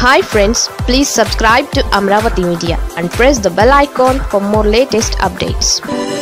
hi friends please subscribe to Amaravati media and press the bell icon for more latest updates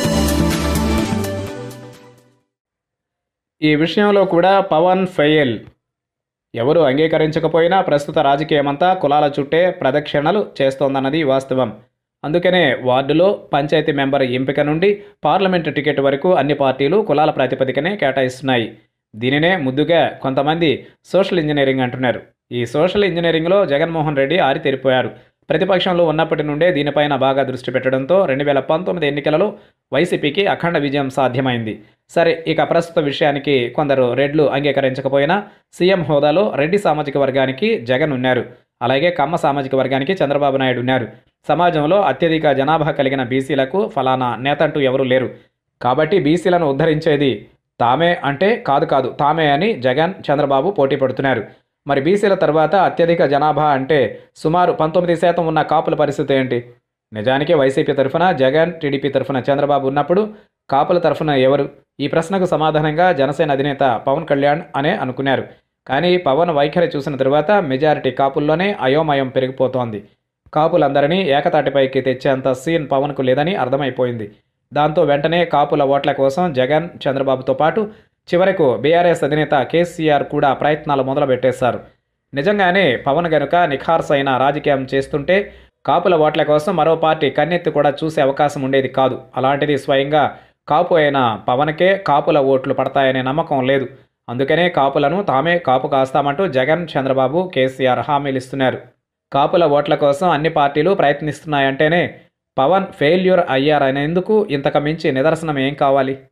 ఈ విషయంలో కూడా Pawan fail ఎవరు అంగీకరించకపోయినా ప్రస్తుత రాజకీయమంతా కులాల చుట్టే ప్రదక్షిణలు చేస్తోందన్నది వాస్తవం అందుకనే వార్డులో పంచాయతీ మెంబర్ ఎంపిక నుండి పార్లమెంటు టికెట్ వరకు అన్ని పార్టీలు కులాల ప్రాతిపదికనే కేటాయిస్తున్నాయి దీనినే ముద్దుగా కొంతమంది సోషల్ ఇంజనీరింగ్ అంటున్నారు ఈ సోషల్ ఇంజనీరింగ్లో జగన్మోహన్ రెడ్డి ఆరితేరిపోయారు ప్రతిపక్షంలో ఉన్నప్పటి నుండే దీనిపైన బాగా దృష్టి పెట్టడంతో రెండు వేల పంతొమ్మిది ఎన్నికలలో వైసీపీకి అఖండ విజయం సాధ్యమైంది సరే ఇక ప్రస్తుత విషయానికి కొందరు రెడ్లు అంగీకరించకపోయినా సీఎం హోదాలో రెడ్డి సామాజిక వర్గానికి జగన్ ఉన్నారు అలాగే కమ్మ సామాజిక వర్గానికి చంద్రబాబు నాయుడు ఉన్నారు సమాజంలో అత్యధిక జనాభా కలిగిన బీసీలకు ఫలానా నేత అంటూ ఎవరూ లేరు కాబట్టి బీసీలను ఉద్ధరించేది తామే అంటే కాదు కాదు తామే అని జగన్ చంద్రబాబు పోటీ పడుతున్నారు మరి బీసీల తర్వాత అత్యధిక జనాభా అంటే సుమారు పంతొమ్మిది శాతం ఉన్న కాపుల పరిస్థితి ఏంటి నిజానికి వైసీపీ తరఫున జగన్ టీడీపీ తరఫున చంద్రబాబు ఉన్నప్పుడు కాపుల తరఫున ఎవరు ఈ ప్రశ్నకు సమాధానంగా జనసేన అధినేత పవన్ కళ్యాణ్ అనే అనుకున్నారు కానీ పవన్ వైఖరి చూసిన తరువాత మెజారిటీ కాపుల్లోనే అయోమయం పెరిగిపోతోంది కాపులందరినీ ఏకతాటిపైకి తెచ్చేంత సీన్ పవన్కు లేదని అర్థమైపోయింది దాంతో వెంటనే కాపుల ఓట్ల కోసం జగన్ చంద్రబాబుతో పాటు చివరకు బీఆర్ఎస్ అధినేత కేసీఆర్ కూడా ప్రయత్నాలు మొదలుపెట్టేశారు నిజంగానే పవన్ గనుక నిఖార్సైన రాజకీయం చేస్తుంటే కాపుల ఓట్ల కోసం మరో పార్టీ కన్నెత్తి కూడా చూసే అవకాశం ఉండేది కాదు అలాంటిది స్వయంగా కాపు అయిన పవన్కే కాపుల ఓట్లు పడతాయనే నమ్మకం లేదు అందుకనే కాపులను తామే కాపు కాస్తామంటూ జగన్ చంద్రబాబు కేసీఆర్ హామీలు ఇస్తున్నారు కాపుల ఓట్ల కోసం అన్ని పార్టీలు ప్రయత్నిస్తున్నాయంటేనే పవన్ ఫెయిల్యూర్ అయ్యారనేందుకు ఇంతకు మించి నిదర్శనం ఏం కావాలి